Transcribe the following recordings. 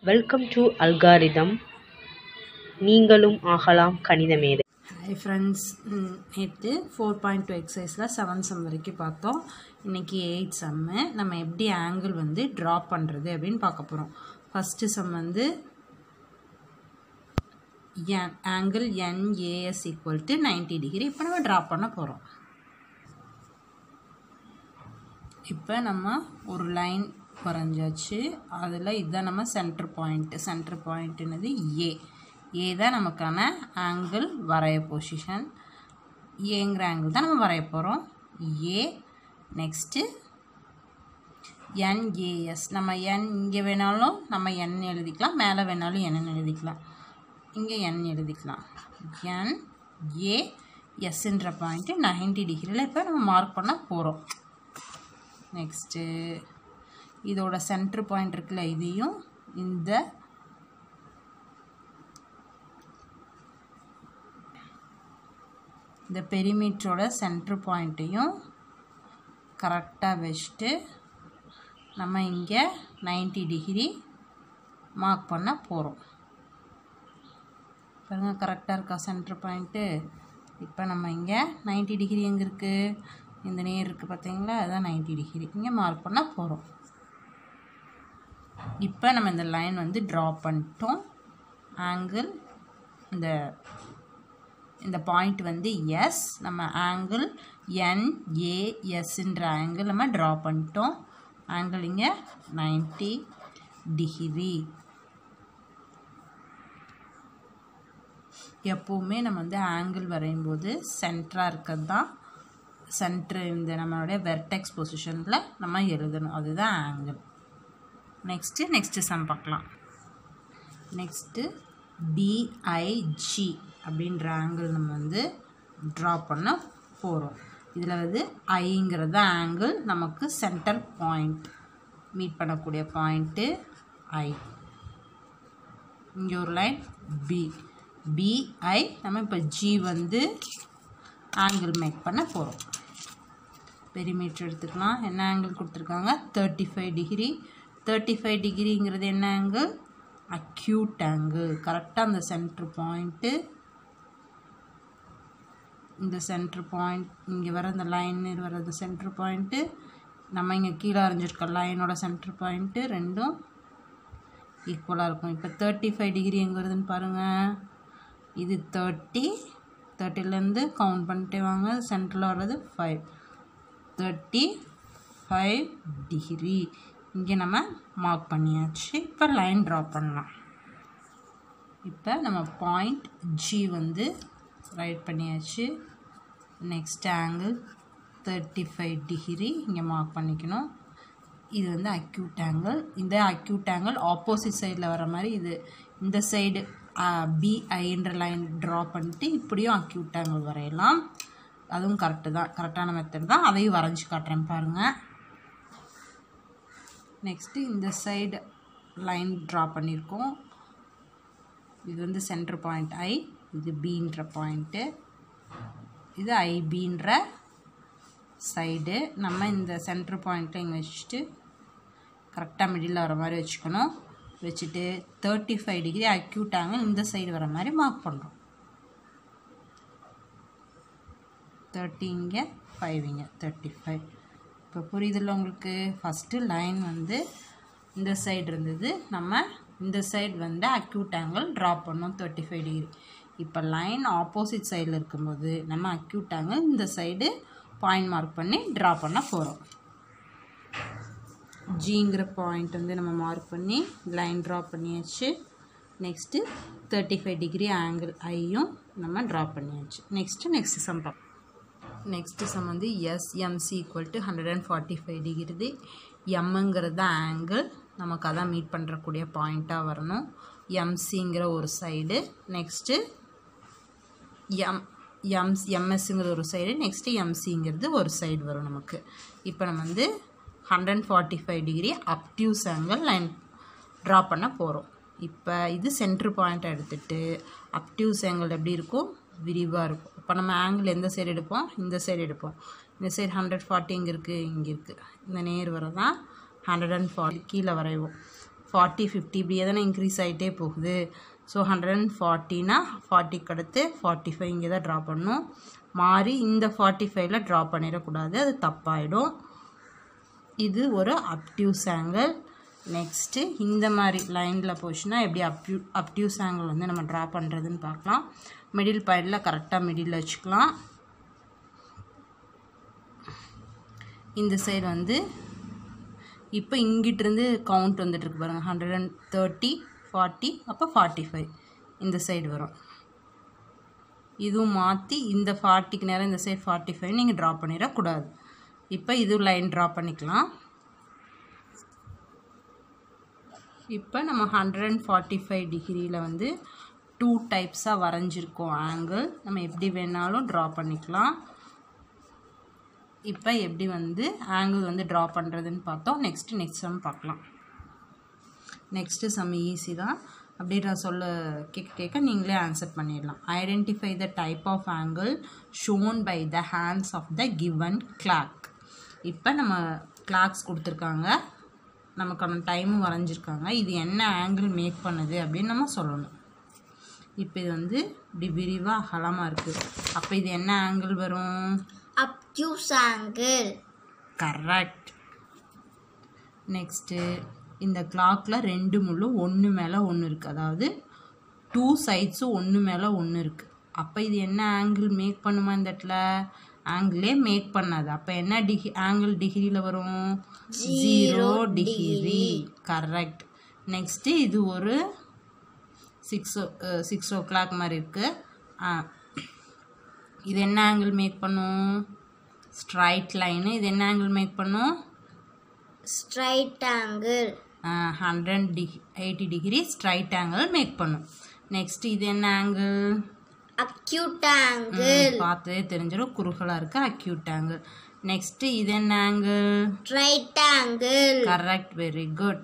welcome to algorithm நீங்களும் ஆகலாம் கணித மேதை ஹாய் ஃப்ரெண்ட்ஸ் நேற்று ஃபோர் பாயிண்ட் டூ எக்ஸசைஸில் செவன் சம் வரைக்கும் பார்த்தோம் இன்றைக்கி எயிட் சம்மு நம்ம எப்படி ஆங்கிள் வந்து ட்ரா பண்ணுறது அப்படின்னு பார்க்க போகிறோம் ஃபஸ்ட்டு சம் வந்து என் angle NAS equal to ninety degree இப்போ நம்ம ட்ரா பண்ண போகிறோம் இப்போ நம்ம ஒரு லைன் வரைஞ்சாச்சு அதில் இதுதான் நம்ம சென்டர் பாயிண்ட்டு சென்டர் பாயிண்ட்டுனது ஏ ஏ தான் நமக்கான ஆங்கிள் வரைய பொசிஷன் ஏங்கிற ஆங்கிள் தான் நம்ம வரைய போகிறோம் ஏ நெக்ஸ்ட்டு என்ஏஎஸ் நம்ம என் இங்கே வேணாலும் நம்ம என் எழுதிக்கலாம் மேலே வேணாலும் என் எழுதிக்கலாம் இங்கே என் எழுதிக்கலாம் என் ஏ எஸ்ன்ற பாயிண்ட்டு நைன்டி டிகிரியில் இப்போ நம்ம மார்க் பண்ண போகிறோம் நெக்ஸ்ட்டு இதோட சென்டர் பாயிண்ட் இருக்குல்ல இதையும் இந்த இந்த பெரிமீட்டரோட சென்டர் பாயிண்ட்டையும் கரெக்டாக வச்சுட்டு நம்ம இங்கே நைன்டி டிகிரி மார்க் பண்ண போகிறோம் பாருங்கள் கரெக்டாக இருக்கா சென்டர் பாயிண்ட்டு இப்போ நம்ம இங்கே நைன்டி டிகிரி எங்கே இருக்குது இந்த நேர் இருக்குது பார்த்தீங்களா அதுதான் நைன்டி டிகிரி இங்கே மார்க் பண்ண போகிறோம் இப்போ நம்ம இந்த லைன் வந்து ட்ரா பண்ணிட்டோம் ஆங்கிள் இந்த இந்த பாயிண்ட் வந்து எஸ் நம்ம ஆங்கிள் என்ஏஎஸ்ன்ற ஆங்கிள் நம்ம ட்ரா பண்ணிட்டோம் ஆங்கிள் இங்கே நைன்டி டிகிரி எப்போவுமே நம்ம வந்து ஆங்கிள் வரையும் போது சென்டராக இருக்கிறது தான் சென்ட்ரு இந்த நம்மளுடைய வெர்டெக்ஸ் பொசிஷனில் நம்ம எழுதணும் அதுதான் ஆங்கிள் நெக்ஸ்ட்டு நெக்ஸ்ட்டு சம் பார்க்கலாம் நெக்ஸ்ட்டு டிஐஜி அப்படின்ற ஆங்கிள் நம்ம வந்து ட்ரா பண்ண போகிறோம் இதில் வந்து ஐங்கிறது ஆங்கிள் நமக்கு சென்டர் பாயிண்ட் மீட் பண்ணக்கூடிய பாயிண்ட்டு ஐ இங்கே ஒரு லைன் பி பிஐ நம்ம இப்போ ஜி வந்து ஆங்கிள் மேக் பண்ண போகிறோம் பெரிமீட்டர் எடுத்துக்கலாம் என்ன ஆங்கிள் கொடுத்துருக்காங்க thirty five degree thirty five டிகிரிங்கிறது என்ன ஆங்கிள் அக்யூட் ஆங்கிள் கரெக்டாக அந்த சென்ட்ரு பாயிண்ட்டு இந்த சென்ட்ரு பாயிண்ட் இங்கே வர இந்த லைன் வர இந்த சென்ட்ரு பாயிண்ட்டு நம்ம இங்கே கீழே அரைஞ்சிருக்க லைனோட சென்ட்ரு பாயிண்ட்டு ரெண்டும் ஈக்குவலாக இருக்கும் இப்போ தேர்ட்டி ஃபைவ் டிகிரி எங்கே வருதுன்னு பாருங்கள் இது தேர்ட்டி தேர்ட்டிலேருந்து கவுண்ட் பண்ணிட்டே வாங்க சென்டரில் வர்றது ஃபைவ் தேர்ட்டி ஃபைவ் டிகிரி இங்கே நம்ம மார்க் பண்ணியாச்சு இப்போ லைன் ட்ரா பண்ணலாம் இப்போ நம்ம பாயிண்ட் ஜி வந்து ரைட் பண்ணியாச்சு next angle thirty five degree இங்கே மார்க் பண்ணிக்கணும் இது வந்து அக்யூட் ஆங்கிள் இந்த அக்யூட் ஆங்கிள் ஆப்போசிட் சைடில் வர மாதிரி இது இந்த சைடு பிஐன்ற லைன் ட்ரா பண்ணிட்டு இப்படியும் அக்யூட் ஆங்கிள் வரையலாம் அதுவும் கரெக்டு தான் கரெக்டான மெத்தட் தான் அதையும் வரைஞ்சி காட்டுறேன் பாருங்கள் நெக்ஸ்ட்டு இந்த சைடு லைன் ட்ரா பண்ணியிருக்கோம் இது வந்து சென்டர் பாயிண்ட் ஐ இது பீன்ற பாயிண்ட்டு இது ஐபின்ற சைடு நம்ம இந்த சென்டர் பாயிண்ட்டை இங்கே வச்சுட்டு கரெக்டாக மிடில் வர மாதிரி வச்சுக்கணும் வச்சுட்டு thirty five degree acute angle இந்த சைடு வர மாதிரி மார்க் பண்ணுறோம் தேர்ட்டி இங்கே ஃபைவ் இங்கே தேர்ட்டி ஃபைவ் இப்போ புரியுதில்ல உங்களுக்கு ஃபஸ்ட்டு லைன் வந்து இந்த சைடு இருந்தது நம்ம இந்த சைடு வந்து அக்யூட் ஆங்கிள் ட்ரா பண்ணோம் தேர்ட்டி ஃபைவ் டிகிரி இப்போ லைன் ஆப்போசிட் சைடில் இருக்கும்போது நம்ம அக்யூட் ஆங்கிள் இந்த சைடு பாயிண்ட் மார்க் பண்ணி ட்ரா பண்ண போகிறோம் ஜிங்கிற பாயிண்ட் வந்து நம்ம மார்க் பண்ணி லைன் ட்ரா பண்ணியாச்சு next thirty five degree angle ஐயும் நம்ம ட்ரா பண்ணியாச்சு நெக்ஸ்ட்டு நெக்ஸ்ட் சம் பார்ப்போம் நெக்ஸ்ட்டு சம் வந்து SMC equal to hundred and forty five degree எம்முங்கிறது தான் ஆங்கிள் நமக்கு அதான் மீட் பண்ணுறக்கூடிய பாயிண்ட்டாக வரணும் எம்சிங்கிற ஒரு சைடு நெக்ஸ்ட்டு எம் எம் எம்எஸ்ங்கிறது ஒரு சைடு நெக்ஸ்ட்டு எம்சிங்கிறது ஒரு சைடு வரும் நமக்கு இப்போ நம்ம வந்து hundred and forty five degree obtuse angle line draw பண்ண போகிறோம் இப்போ இது சென்ட்ரு பாயிண்ட் எடுத்துகிட்டு அப்டியூஸ் ஆங்கிள் எப்படி இருக்கும் விரிவாக இருக்கும் இப்போ நம்ம ஆங்கிள் எந்த சைடு எடுப்போம் இந்த சைடு எடுப்போம் இந்த சைடு ஹண்ட்ரட் ஃபார்ட்டி இங்கே இருக்குது இங்கே இருக்குது இந்த நேர் வர தான் ஹண்ட்ரட் அண்ட் ஃபார்ட்டி கீழே வரைவோம் ஃபார்ட்டி ஃபிஃப்டி இப்படியே தானே இன்க்ரீஸ் ஆகிட்டே போகுது ஸோ ஹண்ட்ரட் அண்ட் ஃபார்ட்டினா ஃபார்ட்டிக்கு அடுத்து ஃபார்ட்டி ஃபைவ் இங்கே தான் ட்ரா பண்ணணும் மாறி இந்த ஃபார்ட்டி ஃபைவ்ல ட்ரா பண்ணிடக்கூடாது அது தப்பாயிடும் இது ஒரு அப்டியூஸ் ஆங்கிள் நெக்ஸ்ட்டு இந்த மாதிரி லைனில் போச்சுன்னா எப்படி அப்டியூ அப்டியூஸ் ஆங்கிள் வந்து நம்ம ட்ரா பண்ணுறதுன்னு பார்க்கலாம் மிடில் பாயிண்டில் கரெக்டாக மிடில் வச்சுக்கலாம் இந்த சைடு வந்து இப்போ இங்கிட்டிருந்து கவுண்ட் வந்துட்டுருக்கு பாருங்கள் ஹண்ட்ரட் அண்ட் தேர்ட்டி ஃபார்ட்டி அப்போ ஃபார்ட்டி ஃபைவ் இந்த சைடு வரும் இதுவும் மாற்றி இந்த ஃபார்ட்டிக்கு நேரம் இந்த சைடு ஃபார்ட்டி ஃபைவ் நீங்கள் ட்ரா பண்ணிடக்கூடாது இப்போ இது லைன் ட்ரா பண்ணிக்கலாம் இப்போ நம்ம ஹண்ட்ரட் அண்ட் ஃபார்ட்டி ஃபைவ் டிகிரியில் வந்து டூ டைப்ஸாக வரைஞ்சிருக்கோம் ஆங்கிள் நம்ம எப்படி வேணாலும் ட்ரா பண்ணிக்கலாம் இப்போ எப்படி வந்து ஆங்கிள் வந்து ட்ரா பண்ணுறதுன்னு பார்த்தோம் நெக்ஸ்ட்டு நெக்ஸ்ட் சம் பார்க்கலாம் நெக்ஸ்ட்டு சம் ஈஸி தான் அப்படியே நான் சொல்ல கேட்க கேட்க நீங்களே ஆன்சர் பண்ணிடலாம் identify the type of angle shown by the hands of the given clock இப்போ நம்ம கிளாக்ஸ் கொடுத்துருக்காங்க நமக்கான டைமும் வரைஞ்சிருக்காங்க இது என்ன ஆங்கிள் மேக் பண்ணுது அப்படின்னு நம்ம சொல்லணும் இப்போ இது வந்து இப்படி விரிவாக அகலமாக இருக்குது அப்போ இது என்ன ஆங்கிள் வரும் obtuse angle கரெக்ட் நெக்ஸ்ட்டு இந்த கிளாக்கில் ரெண்டு முள்ளும் ஒன்று மேலே ஒன்று இருக்குது அதாவது டூ சைட்ஸும் ஒன்று மேலே ஒன்று இருக்குது அப்போ இது என்ன ஆங்கிள் மேக் பண்ணுமா இந்த இடத்துல ஆங்கிளே மேக் பண்ணாது அப்போ என்ன டிகி ஆங்கிள் டிகிரியில் வரும் ஜீரோ டிகிரி கரெக்ட் நெக்ஸ்ட்டு இது ஒரு சிக்ஸ் சிக்ஸ் ஓ கிளாக் மாதிரி இருக்குது இது என்ன ஆங்கிள் மேக் பண்ணும் ஸ்ட்ரைட் லைனு இது என்ன ஆங்கிள் மேக் பண்ணும் straight angle ஹண்ட்ரட் டிகி eighty degree straight angle make பண்ணும் நெக்ஸ்ட் இது என்ன ஆங்கிள் acute angle பார்த்ததே தெரிஞ்சிடும் குறுகலாக இருக்கு அக்யூட் ஆங்கிள் நெக்ஸ்ட் இது என்ன angle right angle correct very good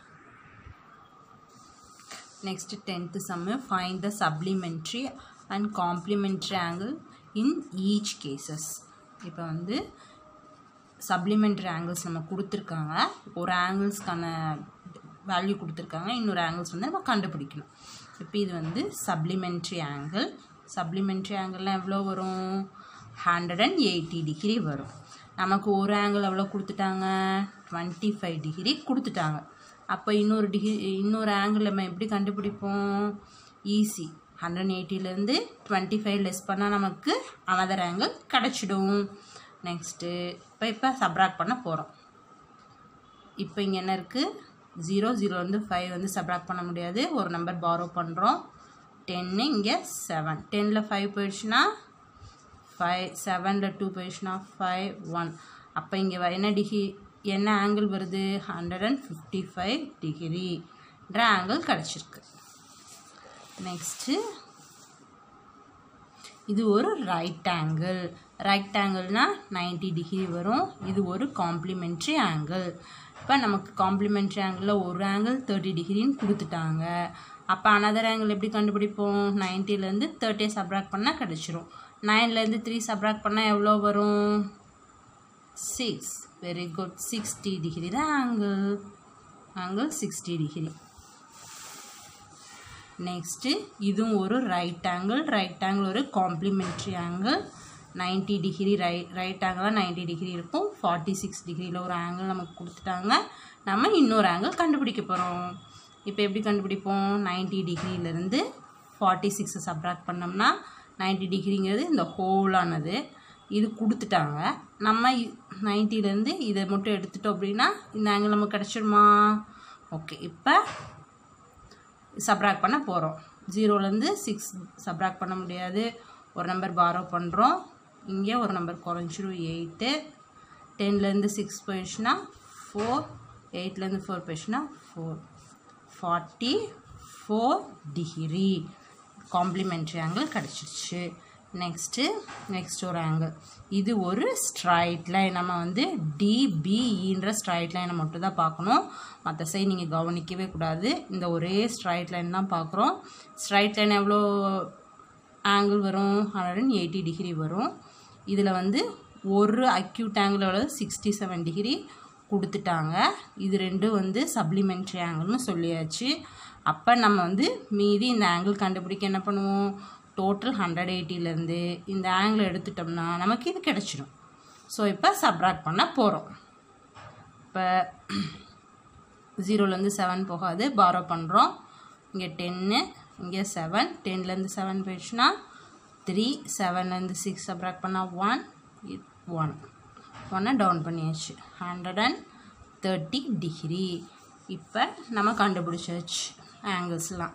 next tenth sum find the supplementary and complementary angle in each cases இப்போ வந்து சப்ளிமெண்ட்ரி ஆங்கிள்ஸ் நம்ம கொடுத்துருக்காங்க ஒரு ஆங்கிள்ஸ்க்கான வேல்யூ கொடுத்துருக்காங்க இன்னொரு ஆங்கிள்ஸ் வந்து நம்ம கண்டுபிடிக்கணும் இப்போ இது வந்து சப்ளிமெண்ட்ரி ஆங்கிள் சப்ளிமெண்ட்ரி ஆங்கிள்லாம் எவ்வளோ வரும் ஹண்ட்ரட் அண்ட் எயிட்டி டிகிரி வரும் நமக்கு ஒரு ஆங்கிள் எவ்வளோ கொடுத்துட்டாங்க டுவெண்ட்டி ஃபைவ் டிகிரி கொடுத்துட்டாங்க அப்போ இன்னொரு டிகிரி இன்னொரு ஆங்கிள் நம்ம எப்படி கண்டுபிடிப்போம் ஈஸி ஹண்ட்ரட் எயிட்டிலேருந்து டுவெண்ட்டி ஃபைவ் லெஸ் பண்ணால் நமக்கு அனதர் ஆங்கிள் கிடச்சிடும் நெக்ஸ்ட்டு இப்போ இப்போ சப்ராக்ட் பண்ண போகிறோம் இப்போ இங்கே என்ன இருக்குது ஜீரோ ஜீரோலேருந்து ஃபைவ் வந்து சப்ராக்ட் பண்ண முடியாது ஒரு நம்பர் பாரோ பண்ணுறோம் டென்னு இங்கே செவன் டெனில் ஃபைவ் போயிடுச்சுன்னா ஃபைவ் செவனில் டூ போயிடுச்சுன்னா ஃபைவ் ஒன் அப்போ இங்கே என்ன டிகிரி என்ன ஆங்கிள் வருது ஹண்ட்ரட் அண்ட் ஃபிஃப்டி ஃபைவ் டிகிரின்ற ஆங்கிள் கிடச்சிருக்கு நெக்ஸ்ட்டு இது ஒரு ரைட் ஆங்கிள் ரைட் ஆங்கிள்னா 90 டிகிரி வரும் இது ஒரு காம்ப்ளிமெண்ட்ரி ஆங்கிள் இப்போ நமக்கு காம்ப்ளிமெண்ட்ரி ஆங்கிளில் ஒரு ஆங்கிள் தேர்ட்டி டிகிரின்னு கொடுத்துட்டாங்க அப்போ அனதர் ஆங்கிள் எப்படி கண்டுபிடிப்போம் நைன்ட்டிலேருந்து தேர்ட்டியை சப்ராக்ட் பண்ணால் கிடச்சிரும் நைன்லேருந்து த்ரீ சப்ராக்ட் பண்ணால் எவ்வளோ வரும் six very good sixty degree தான் angle angle sixty degree next இதுவும் ஒரு ரைட் ஆங்கிள் ரைட் ஆங்கிள் ஒரு காம்ப்ளிமெண்ட்ரி ஆங்கிள் 90 டிகிரி ரை ரைட் ஆங்கிளாக 90 டிகிரி இருக்கும் ஃபார்ட்டி சிக்ஸ் டிகிரியில் ஒரு ஆங்கிள் நமக்கு கொடுத்துட்டாங்க நம்ம இன்னொரு ஆங்கிள் கண்டுபிடிக்க போகிறோம் இப்போ எப்படி கண்டுபிடிப்போம் 90 டிகிரியிலேருந்து ஃபார்ட்டி சிக்ஸை சப்ராக்ட் பண்ணோம்னா 90 டிகிரிங்கிறது இந்த ஹோலானது இது கொடுத்துட்டாங்க நம்ம நைன்ட்டிலேருந்து இதை மட்டும் எடுத்துட்டோம் அப்படின்னா இந்த ஆங்கிள் நமக்கு கிடச்சிருமா ஓகே இப்போ சப்ராக்ட் பண்ண போகிறோம் ஜீரோலேருந்து சிக்ஸ் சப்ராக்ட் பண்ண முடியாது ஒரு நம்பர் பாரோ பண்ணுறோம் இங்கே ஒரு நம்பர் குறைஞ்சிரும் எயிட்டு டென்லேருந்து சிக்ஸ் போயிடுச்சுன்னா ஃபோர் எயிட்லேருந்து ஃபோர் போயிடுச்சுன்னா four forty four degree complementary angle கிடச்சிருச்சு நெக்ஸ்ட்டு நெக்ஸ்ட் ஒரு ஆங்கிள் இது ஒரு ஸ்ட்ரைட் லைன் நம்ம வந்து டிபிஇன்ற ஸ்ட்ரைட் லைனை மட்டும் தான் பார்க்கணும் மற்ற சைடு நீங்கள் கவனிக்கவே கூடாது இந்த ஒரே ஸ்ட்ரைட் லைன் தான் பார்க்குறோம் ஸ்ட்ரைட் லைன் எவ்வளோ ஆங்கிள் வரும் ஹண்ட்ரட் அண்ட் எயிட்டி டிகிரி வரும் இதில் வந்து ஒரு அக்யூட் ஆங்கிள் எவ்வளோ சிக்ஸ்டி செவன் டிகிரி கொடுத்துட்டாங்க இது ரெண்டும் வந்து சப்ளிமெண்ட்ரி ஆங்கிள்னு சொல்லியாச்சு அப்போ நம்ம வந்து மீதி இந்த ஆங்கிள் கண்டுபிடிக்க என்ன பண்ணுவோம் டோட்டல் ஹண்ட்ரட் எயிட்டிலேருந்து இந்த ஆங்கிள் எடுத்துட்டோம்னா நமக்கு இது கிடச்சிடும் ஸோ இப்போ சப்ராக்ட் பண்ண போகிறோம் இப்போ ஜீரோலேருந்து செவன் போகாது பாரோ பண்ணுறோம் இங்கே டென்னு இங்கே செவன் டென்லேருந்து செவன் போயிடுச்சுன்னா த்ரீ செவன்லேருந்து சிக்ஸ் சப்ராக்ட் பண்ணால் ஒன் ஒன் ஒன்னை டவுன் பண்ணியாச்சு ஹண்ட்ரட் அண்ட் தேர்ட்டி டிகிரி இப்போ நம்ம கண்டுபிடிச்சாச்சு ஆங்கிள்ஸ்லாம்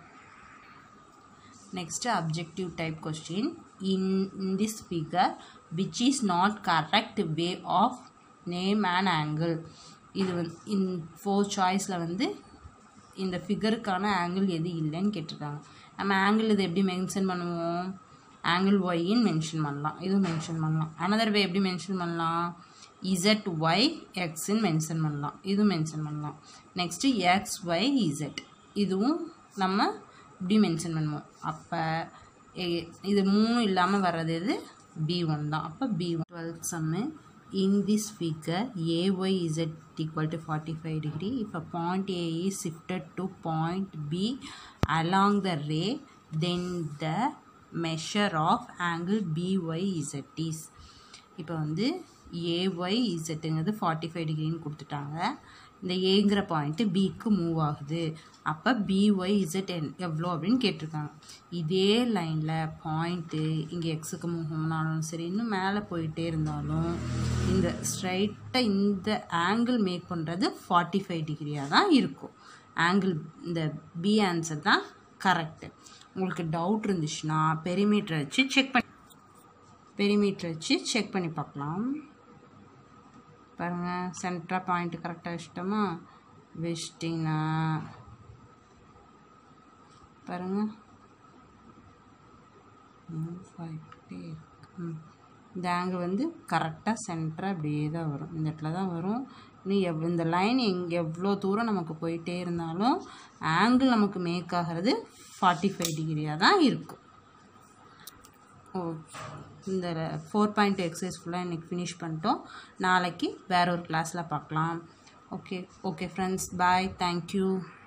next objective type question in, in this figure which is not correct way of name an angle இது வந்து இன் ஃபோர் சாய்ஸில் வந்து இந்த ஃபிகருக்கான ஆங்கிள் எது இல்லைன்னு கேட்டிருக்காங்க நம்ம ஆங்கிள் இது எப்படி மென்ஷன் பண்ணுவோம் ஆங்கிள் ஒய்ன்னு மென்ஷன் பண்ணலாம் இதுவும் மென்ஷன் பண்ணலாம் அனதர் வே எப்படி மென்ஷன் பண்ணலாம் இசட் ஒய் எக்ஸ்ன்னு மென்ஷன் பண்ணலாம் இதுவும் மென்ஷன் பண்ணலாம் நெக்ஸ்ட்டு எக்ஸ் ஒய் இசட் இதுவும் நம்ம இப்படி மென்ஷன் பண்ணுவோம் அப்போ இது மூணும் இல்லாமல் வர்றது எது பி ஒன் தான் அப்போ B one twelfth sum in this figure AY Z equal to forty five degree இப்போ point A is shifted to point B along the ray then the measure of angle BY Z is இப்போ வந்து AY இசட்டுங்கிறது forty five டிகிரின்னு கொடுத்துட்டாங்க இந்த ஏங்கிற point பிக்கு move ஆகுது அப்போ பிஒய் இசட் என் எவ்வளோ அப்படின்னு கேட்டிருக்காங்க இதே லைனில் பாயிண்ட்டு இங்கே எக்ஸுக்கு மூவ் ஆனாலும் சரி இன்னும் மேலே போயிட்டே இருந்தாலும் இந்த ஸ்ட்ரைட்டாக இந்த ஆங்கிள் மேக் பண்ணுறது ஃபார்ட்டி ஃபைவ் டிகிரியாக தான் இருக்கும் ஆங்கிள் இந்த பி ஆன்சர் தான் கரெக்டு உங்களுக்கு டவுட் இருந்துச்சுன்னா பெரிமீட்டரை வச்சு செக் பண்ணி பெரிமீட்டர் வச்சு செக் பண்ணி பார்க்கலாம் பாருங்கள் சென்ட்ரா பாயிண்ட் கரெக்டாக வச்சிட்டோமா வச்சிட்டிங்கன்னா பாருங்கள் இந்த ஆங்கிள் வந்து கரெக்டாக சென்டராக அப்படியே தான் வரும் இந்த இடத்துல தான் வரும் இன்னும் எவ் இந்த லைன் எங்கே எவ்வளோ தூரம் நமக்கு போயிட்டே இருந்தாலும் ஆங்கிள் நமக்கு மேக் ஆகிறது ஃபார்ட்டி ஃபைவ் டிகிரியாக தான் இருக்கும் ஓ இந்த ஃபோர் பாயிண்ட் எக்ஸசைஸ் ஃபுல்லாக இன்றைக்கி ஃபினிஷ் பண்ணிட்டோம் நாளைக்கு வேற ஒரு கிளாஸில் பார்க்கலாம் okay okay friends bye thank you